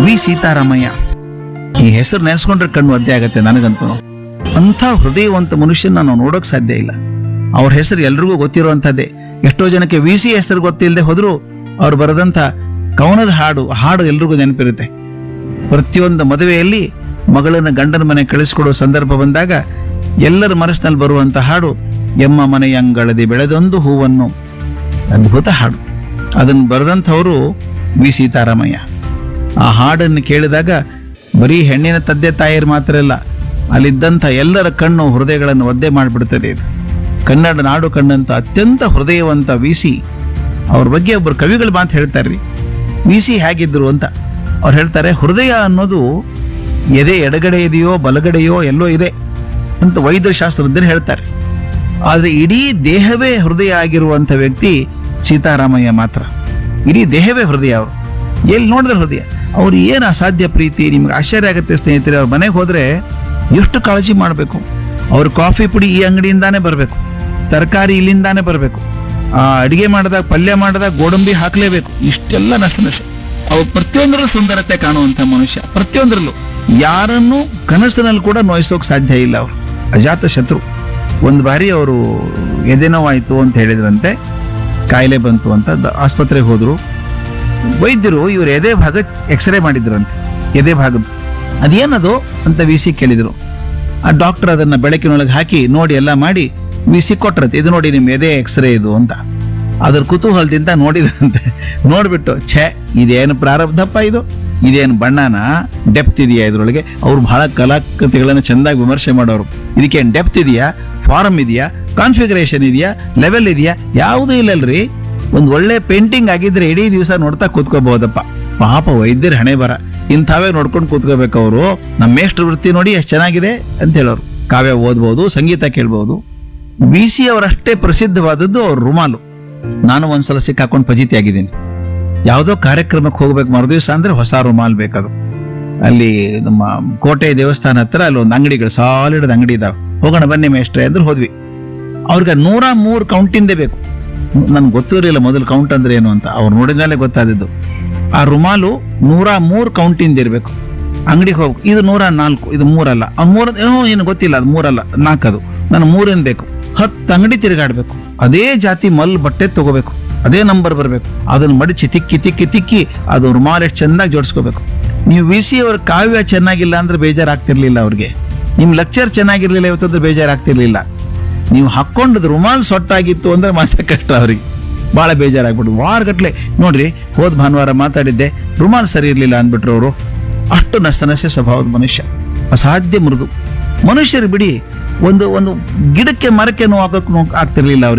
V Sitaramayya ಈ ಹೆಸರು ನೆನೆಸ್ಕೊಂಡ್ರೆ ಕಣ್ಣು ಒದ್ದೆ ಆಗತ್ತೆ ನನಗಂತೂ ಅಂಥ ಹೃದಯವಂತ ಮನುಷ್ಯನ ನಾವು ನೋಡೋಕ್ ಸಾಧ್ಯ ಇಲ್ಲ ಅವ್ರ ಹೆಸರು ಎಲ್ರಿಗೂ ಗೊತ್ತಿರುವಂಥದ್ದೇ ಎಷ್ಟೋ ಜನಕ್ಕೆ ವಿ ಸಿ ಹೆಸರು ಗೊತ್ತಿಲ್ಲದೆ ಹೋದ್ರು ಅವ್ರು ಬರೆದಂಥ ಕವನದ ಹಾಡು ಹಾಡು ಎಲ್ರಿಗೂ ನೆನಪಿರುತ್ತೆ ಪ್ರತಿಯೊಂದು ಮದುವೆಯಲ್ಲಿ ಮಗಳನ್ನ ಗಂಡನ ಮನೆ ಕಳಿಸ್ಕೊಡೋ ಸಂದರ್ಭ ಬಂದಾಗ ಎಲ್ಲರ ಮನಸ್ಸಿನಲ್ಲಿ ಬರುವಂತ ಹಾಡು ಎಮ್ಮ ಮನೆಯಂಗಳದಿ ಬೆಳೆದೊಂದು ಹೂವನ್ನು ಅದ್ಭುತ ಹಾಡು ಅದನ್ನು ಬರೆದಂಥವರು ವಿ ಸೀತಾರಾಮಯ್ಯ ಆ ಹಾಡನ್ನು ಕೇಳಿದಾಗ ಬರೀ ಹೆಣ್ಣಿನ ತಂದೆ ತಾಯಿಯರು ಮಾತ್ರ ಅಲ್ಲ ಅಲ್ಲಿದ್ದಂಥ ಎಲ್ಲರ ಕಣ್ಣು ಹೃದಯಗಳನ್ನು ಒದ್ದೆ ಮಾಡಿಬಿಡ್ತದೆ ಇದು ಕನ್ನಡ ನಾಡು ಕಂಡಂತ ಅತ್ಯಂತ ಹೃದಯವಂತ ವಿ ಸಿ ಅವ್ರ ಬಗ್ಗೆ ಒಬ್ಬರು ಕವಿಗಳು ಮಾತು ಹೇಳ್ತಾರೆ ರೀ ವಿ ಸಿ ಹೇಗಿದ್ರು ಅಂತ ಅವ್ರು ಹೇಳ್ತಾರೆ ಹೃದಯ ಅನ್ನೋದು ಎದೆ ಎಡಗಡೆ ಇದೆಯೋ ಬಲಗಡೆಯೋ ಎಲ್ಲೋ ಇದೆ ಅಂತ ವೈದ್ಯಶಾಸ್ತ್ರಜ್ಞರು ಹೇಳ್ತಾರೆ ಆದ್ರೆ ಇಡೀ ದೇಹವೇ ಹೃದಯ ಆಗಿರುವಂತ ವ್ಯಕ್ತಿ ಸೀತಾರಾಮಯ್ಯ ಮಾತ್ರ ಇಡೀ ದೇಹವೇ ಹೃದಯ ಅವರು ಎಲ್ಲಿ ನೋಡಿದ್ರೆ ಹೃದಯ ಅವ್ರು ಏನು ಅಸಾಧ್ಯ ಪ್ರೀತಿ ನಿಮ್ಗೆ ಆಶ್ಚರ್ಯ ಆಗುತ್ತೆ ಸ್ನೇಹಿತರೆ ಅವ್ರ ಮನೆಗೆ ಹೋದ್ರೆ ಎಷ್ಟು ಕಾಳಜಿ ಮಾಡಬೇಕು ಅವ್ರ ಕಾಫಿ ಪುಡಿ ಈ ಅಂಗಡಿಯಿಂದಾನೇ ಬರಬೇಕು ತರಕಾರಿ ಇಲ್ಲಿಂದಾನೇ ಬರಬೇಕು ಆ ಅಡಿಗೆ ಮಾಡಿದಾಗ ಪಲ್ಯ ಮಾಡಿದಾಗ ಗೋಡಂಬಿ ಹಾಕ್ಲೇಬೇಕು ಇಷ್ಟೆಲ್ಲ ನಷ್ಟ ನಷ್ಟ ಅವ್ರು ಪ್ರತಿಯೊಂದರಲ್ಲೂ ಸುಂದರತೆ ಕಾಣುವಂತ ಮನುಷ್ಯ ಪ್ರತಿಯೊಂದರಲ್ಲೂ ಯಾರನ್ನು ಕನಸಿನಲ್ಲಿ ಕೂಡ ನೋಯಿಸೋಕ್ ಸಾಧ್ಯ ಇಲ್ಲ ಅವರು ಅಜಾತ ಶತ್ರು ಒಂದು ಬಾರಿ ಅವರು ಎದೆನೋವಾಯ್ತು ಅಂತ ಹೇಳಿದ್ರಂತೆ ಕಾಯಿಲೆ ಬಂತು ಅಂತ ದ- ಆಸ್ಪತ್ರೆಗೆ ಹೋದ್ರು ವೈದ್ಯರು ಇವ್ರ ಎದೆ ಭಾಗ ಎಕ್ಸ್ರೇ ಮಾಡಿದ್ರಂತೆ ಎದೆ ಭಾಗದ ಅದೇನದು ಅಂತ ವಿ ಸಿ ಕೇಳಿದ್ರು ಆ ಡಾಕ್ಟರ್ ಅದನ್ನ ಬೆಳಕಿನೊಳಗೆ ಹಾಕಿ ನೋಡಿ ಎಲ್ಲ ಮಾಡಿ ವಿ ಸಿ ಕೊಟ್ರಂತೆ ಇದು ನೋಡಿ ನಿಮ್ಮ ಎದೆ ಎಕ್ಸ್ರೇ ಇದು ಅಂತ ಅದ್ರ ಕುತೂಹಲದಿಂದ ನೋಡಿದ್ರಂತೆ ನೋಡ್ಬಿಟ್ಟು ಛೇ ಇದೇನು ಪ್ರಾರಬ್ಧಪ್ಪ ಇದು ಇದೇನು ಬಣ್ಣನ ಡೆಪ್ತ್ ಇದೆಯಾ ಇದ್ರೊಳಗೆ ಅವ್ರು ಬಹಳ ಕಲಾಕೃತಿಗಳನ್ನ ಚೆಂದಾಗಿ ವಿಮರ್ಶೆ ಮಾಡೋರು ಇದಕ್ಕೇನು ಡೆಪ್ತ್ ಇದೆಯಾ ಫಾರಮ್ ಇದೆಯಾ ಕಾನ್ಫಿಗರೇಷನ್ ಇದೆಯಾ ಲೆವೆಲ್ ಇದೆಯಾ ಯಾವುದೂ ಇಲ್ಲಲ್ರಿ ಒಂದ್ ಒಳ್ಳೆ ಪೇಂಟಿಂಗ್ ಆಗಿದ್ರೆ ಇಡೀ ದಿವಸ ನೋಡ್ತಾ ಕೂತ್ಕೋಬಹುದಪ್ಪ ಪಾಪ ವೈದ್ಯರ ಹಣೆ ಬರ ಇಂಥವೇ ನೋಡ್ಕೊಂಡು ಕೂತ್ಕೋಬೇಕು ಅವರು ನಮ್ಮ ಮೇಷ್ಟ್ರ ವೃತ್ತಿ ನೋಡಿ ಎಷ್ಟು ಚೆನ್ನಾಗಿದೆ ಅಂತ ಹೇಳೋರು ಕಾವ್ಯ ಓದ್ಬೋದು ಸಂಗೀತ ಕೇಳ್ಬೋದು ವಿ ಸಿ ಅವರಷ್ಟೇ ಪ್ರಸಿದ್ಧವಾದದ್ದು ಅವ್ರ ರುಮಾಲು ನಾನು ಒಂದ್ಸಲ ಸಿಕ್ಕಾಕೊಂಡು ಫಜಿತಿ ಆಗಿದ್ದೀನಿ ಯಾವುದೋ ಕಾರ್ಯಕ್ರಮಕ್ಕೆ ಹೋಗ್ಬೇಕು ಮರುದಿವಸ ಅಂದ್ರೆ ಹೊಸ ರುಮಾಲ್ ಬೇಕದು ಅಲ್ಲಿ ನಮ್ಮ ಕೋಟೆ ದೇವಸ್ಥಾನ ಹತ್ರ ಅಲ್ಲಿ ಒಂದು ಅಂಗಡಿಗಳು ಸಾಲಿಡ್ ಅಂಗಡಿ ಇದಾವೆ ಹೋಗೋಣ ಬನ್ನಿ ಮೇಷ್ಟ್ರೆ ಅಂದ್ರೆ ಹೋದ್ವಿ ಅವ್ರಿಗೆ ನೂರ ಮೂರು ಕೌಂಟಿಂದೇ ಬೇಕು ನನ್ಗೆ ಗೊತ್ತಿರಲಿಲ್ಲ ಮೊದಲು ಕೌಂಟ್ ಅಂದ್ರೆ ಏನು ಅಂತ ಅವ್ರು ನೋಡಿದ್ಮೇಲೆ ಗೊತ್ತಾದದ್ದು ಆ ರುಮಾಲು ನೂರ ಮೂರು ಕೌಂಟಿಂದ ಇರಬೇಕು ಅಂಗಡಿಗೆ ಹೋಗ್ಬೇಕು ಇದು ನೂರ ನಾಲ್ಕು ಇದು ಮೂರಲ್ಲ ಆ ಮೂರ ಏನೋ ಏನು ಗೊತ್ತಿಲ್ಲ ಅದು ಮೂರಲ್ಲ ನಾಲ್ಕದು ನಾನು ಮೂರೇನ್ ಬೇಕು ಹತ್ತು ಅಂಗಡಿ ತಿರುಗಾಡ್ಬೇಕು ಅದೇ ಜಾತಿ ಮಲ್ ಬಟ್ಟೆ ತಗೋಬೇಕು ಅದೇ ನಂಬರ್ ಬರಬೇಕು ಅದನ್ನ ಮಡಿಚಿ ತಿಕ್ಕಿ ತಿಕ್ಕಿ ತಿಕ್ಕಿ ಅದು ರುಮಾಲ್ ಎಷ್ಟು ಚೆಂದಾಗಿ ಜೋಡಿಸ್ಕೋಬೇಕು ನೀವು ವಿ ಸಿ ಅವ್ರ ಕಾವ್ಯ ಚೆನ್ನಾಗಿಲ್ಲ ಅಂದ್ರೆ ಬೇಜಾರಾಗ್ತಿರ್ಲಿಲ್ಲ ಅವ್ರಿಗೆ ನಿಮ್ ಲೆಕ್ಚರ್ ಚೆನ್ನಾಗಿರ್ಲಿಲ್ಲ ಇವತ್ತಂದ್ರೆ ಬೇಜಾರಾಗ್ತಿರ್ಲಿಲ್ಲ ನೀವು ಹಾಕೊಂಡದ್ ರುಮಾಲ್ ಸೊಟ್ಟಾಗಿತ್ತು ಅಂದ್ರೆ ಮಾತ್ರ ಕಷ್ಟ ಅವ್ರಿಗೆ ಬಹಳ ಬೇಜಾರಾಗ್ಬಿಟ್ಟು ವಾರಗಟ್ಲೆ ನೋಡ್ರಿ ಹೋದ್ ಭಾನುವಾರ ಮಾತಾಡಿದ್ದೆ ರುಮಾಲ್ ಸರಿ ಇರ್ಲಿಲ್ಲ ಅಂದ್ಬಿಟ್ರು ಅವರು ಅಷ್ಟು ನಷ್ಟನಸ್ಯ ಸ್ವಭಾವದ ಮನುಷ್ಯ ಅಸಾಧ್ಯ ಮೃದು ಮನುಷ್ಯರು ಬಿಡಿ ಒಂದು ಒಂದು ಗಿಡಕ್ಕೆ ಮರಕ್ಕೆ ನೋವು ಹಾಕಕ್ ಆಗ್ತಿರ್ಲಿಲ್ಲ ಅವ್ರಿಗೆ